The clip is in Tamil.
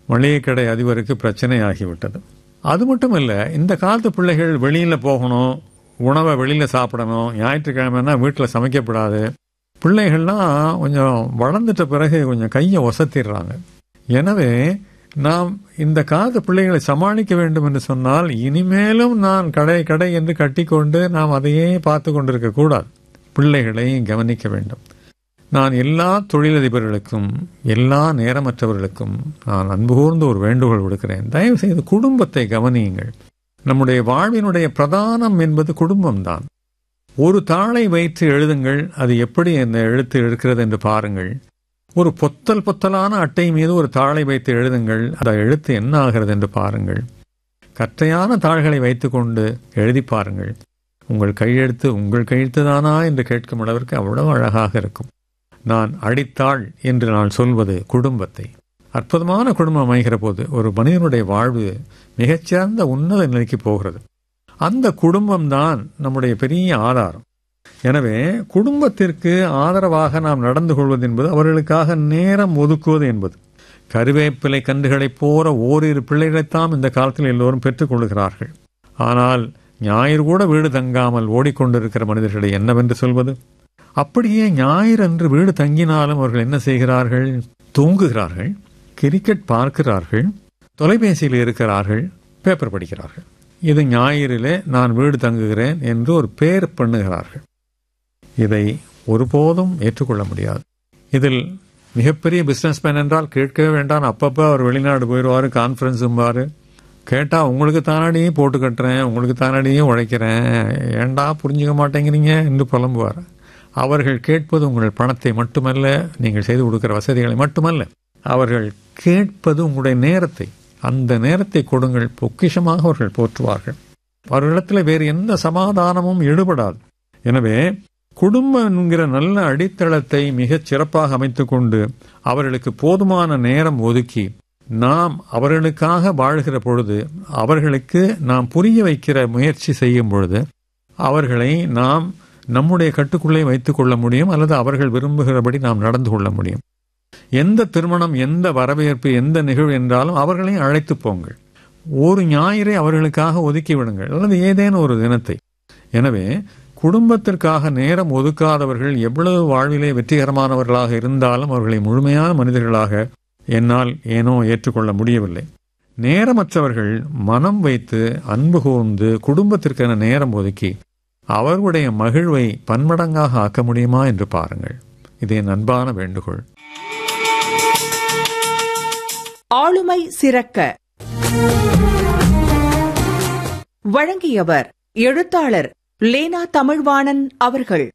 மளிகை கடை அதிபருக்கு பிரச்சனை ஆகிவிட்டது அது மட்டும் இல்லை இந்த காலத்து பிள்ளைகள் வெளியில் போகணும் உணவை வெளியில் சாப்பிடணும் ஞாயிற்றுக்கிழமைனா வீட்டில் சமைக்கப்படாது பிள்ளைகள்லாம் கொஞ்சம் வளர்ந்துட்ட பிறகு கொஞ்சம் கையை ஒசத்திடுறாங்க எனவே நாம் இந்த காலத்து பிள்ளைகளை சமாளிக்க வேண்டும் என்று சொன்னால் இனிமேலும் நான் கடை கடை என்று கட்டிக்கொண்டு நாம் அதையே பார்த்து கொண்டிருக்க கூடாது பிள்ளைகளை கவனிக்க வேண்டும் நான் எல்லா தொழிலதிபர்களுக்கும் எல்லா நேரமற்றவர்களுக்கும் நான் அன்பு கூர்ந்து ஒரு வேண்டுகோள் விடுக்கிறேன் தயவு செய்து குடும்பத்தை கவனியுங்கள் நம்முடைய வாழ்வினுடைய பிரதானம் என்பது குடும்பம்தான் ஒரு தாளை வைத்து எழுதுங்கள் அது எப்படி அந்த எழுத்து இருக்கிறது என்று பாருங்கள் ஒரு பொத்தல் பொத்தலான அட்டை மீது ஒரு தாளை வைத்து எழுதுங்கள் அந்த எழுத்து என்ன ஆகிறது என்று பாருங்கள் கற்றையான தாள்களை வைத்துக்கொண்டு எழுதி பாருங்கள் உங்கள் கையெழுத்து உங்கள் கையெழுத்து தானா என்று கேட்கும் அளவிற்கு அவ்வளவு அழகாக இருக்கும் நான் அடித்தாள் என்று நான் சொல்வது குடும்பத்தை அற்புதமான குடும்பம் அமைகிற போது ஒரு மனிதனுடைய வாழ்வு மிகச்சிறந்த உன்னத நிலைக்கு போகிறது அந்த குடும்பம்தான் நம்முடைய பெரிய ஆதாரம் எனவே குடும்பத்திற்கு ஆதரவாக நாம் நடந்து கொள்வது என்பது அவர்களுக்காக நேரம் ஒதுக்குவது என்பது கருவேப்பிலை கன்றுகளைப் போற ஓரிரு பிள்ளைகளைத்தான் இந்த காலத்தில் எல்லோரும் பெற்றுக்கொள்கிறார்கள் ஆனால் ஞாயிறு கூட வீடு தங்காமல் ஓடிக்கொண்டிருக்கிற மனிதர்களை என்னவென்று சொல்வது அப்படியே ஞாயிறு அன்று வீடு தங்கினாலும் அவர்கள் என்ன செய்கிறார்கள் தூங்குகிறார்கள் கிரிக்கெட் பார்க்கிறார்கள் தொலைபேசியில் இருக்கிறார்கள் பேப்பர் படிக்கிறார்கள் இது ஞாயிறிலே நான் வீடு தங்குகிறேன் என்று ஒரு பேர் பண்ணுகிறார்கள் இதை ஒருபோதும் ஏற்றுக்கொள்ள முடியாது இதில் மிகப்பெரிய பிசினஸ் மேன் என்றால் கேட்கவே வேண்டாம் அப்பப்போ அவர் வெளிநாடு போயிடுவார் கான்ஃபரன்ஸும்பார் கேட்டால் உங்களுக்கு தானடியே போட்டு கட்டுறேன் உங்களுக்கு தானடியே உழைக்கிறேன் ஏண்டா புரிஞ்சுக்க மாட்டேங்கிறீங்க என்று புலம்புவார் அவர்கள் கேட்பது உங்கள் பணத்தை மட்டுமல்ல நீங்கள் செய்து கொடுக்கிற வசதிகளை மட்டுமல்ல அவர்கள் கேட்பது உங்களுடைய நேரத்தை அந்த நேரத்தை கொடுங்கள் பொக்கிஷமாக அவர்கள் போற்றுவார்கள் அவர்களிடத்தில் வேறு எந்த சமாதானமும் ஈடுபடாது எனவே குடும்பம் என்கிற நல்ல அடித்தளத்தை மிகச் சிறப்பாக அமைத்துக்கொண்டு அவர்களுக்கு போதுமான நேரம் ஒதுக்கி நாம் அவர்களுக்காக வாழ்கிற பொழுது அவர்களுக்கு நாம் புரிய வைக்கிற முயற்சி செய்யும் பொழுது அவர்களை நாம் நம்முடைய கட்டுக்குள்ளே வைத்துக் கொள்ள முடியும் அல்லது அவர்கள் விரும்புகிறபடி நாம் நடந்து கொள்ள முடியும் எந்த திருமணம் எந்த வரவேற்பு எந்த நிகழ்வு என்றாலும் அவர்களையும் அழைத்து போங்கள் ஒரு ஞாயிறை அவர்களுக்காக ஒதுக்கி விடுங்கள் அல்லது ஏதேனும் ஒரு தினத்தை எனவே குடும்பத்திற்காக நேரம் ஒதுக்காதவர்கள் எவ்வளவு வாழ்விலே வெற்றிகரமானவர்களாக இருந்தாலும் அவர்களை முழுமையான மனிதர்களாக என்னால் ஏனோ ஏற்றுக்கொள்ள முடியவில்லை நேரமற்றவர்கள் மனம் வைத்து அன்பு கூர்ந்து குடும்பத்திற்கென நேரம் ஒதுக்கி அவர்களுடைய மகிழ்வை பன்மடங்காக ஆக்க முடியுமா என்று பாருங்கள் இது என் அன்பான வேண்டுகோள் ஆளுமை சிறக்க வழங்கியவர் எழுத்தாளர் லேனா தமிழ்வாணன் அவர்கள்